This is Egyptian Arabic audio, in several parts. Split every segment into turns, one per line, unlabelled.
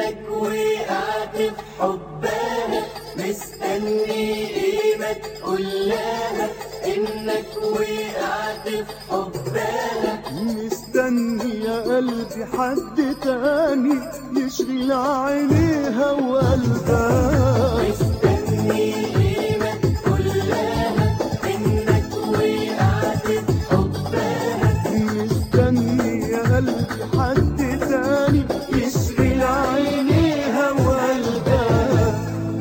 انك وقعت في حبها مستني ايه ما تقول لها انك وقعت في حبها
مستني يا قلبي حد تاني يشغل عينيها وقلبها
مستني ايه ما تقول لها انك وقعت في حبها
مستني يا قلبي حد تاني يشغل عينيها وقلبها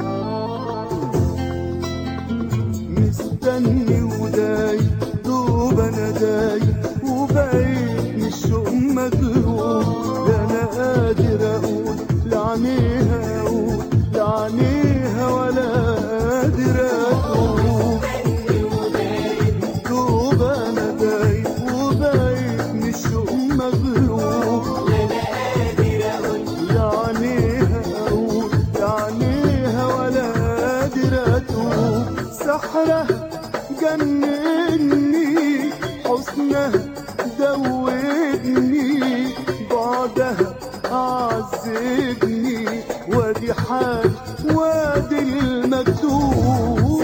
مستني وداي دوب انا داي وبعيد من الشوق مجروح لا انا قادر اقول لعنيها اقول لعنيها ولا قادر اقول دوب انا داي وبعيد من الشوق مجروح لعنيها اقول لعنيها ولا قادر اتوب سحره جنني حسنها دوبني بعدها عذبني وادي حال وادي المكتوب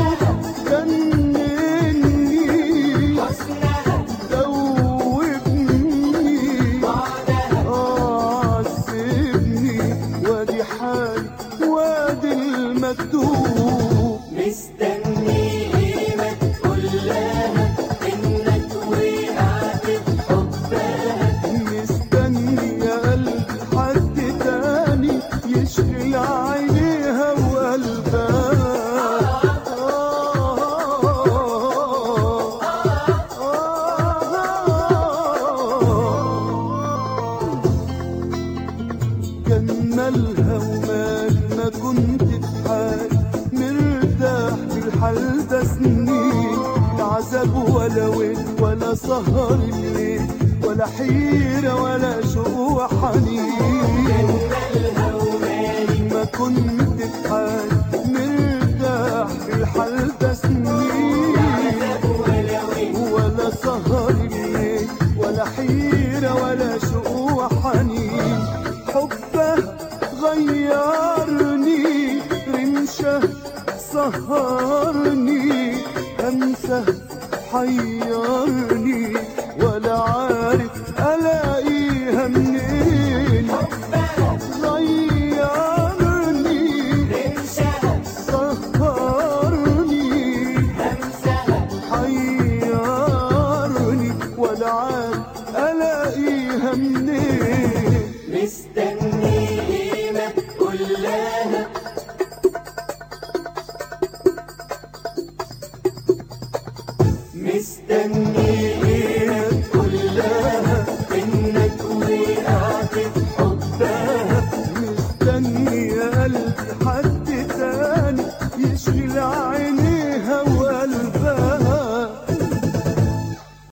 جنني دوبني عذبني وادي حال وادي المكتوب
مستني ايه ما تقول لها انك وقعت في حبها
مستني يا قلبي حد تاني يشغل عينيها وقلبها كان مالها ومال ما كنت في حال مرتاح في الحال ده سنين لا عذاب ولا ويل ولا سهر الليل ولا حيرة ولا شوق وحنين ما كنت في حال مرتاح في الحال ده سنين ولا سهر الليل ولا حيرة ولا شوق وحنين حبه غيرني رمشه سهرني انسى حيرني ولا عارف الاقيها منين غيرني سهرني حيرني ولا عارف الاقيها منين
مستني ايه ما تقول لها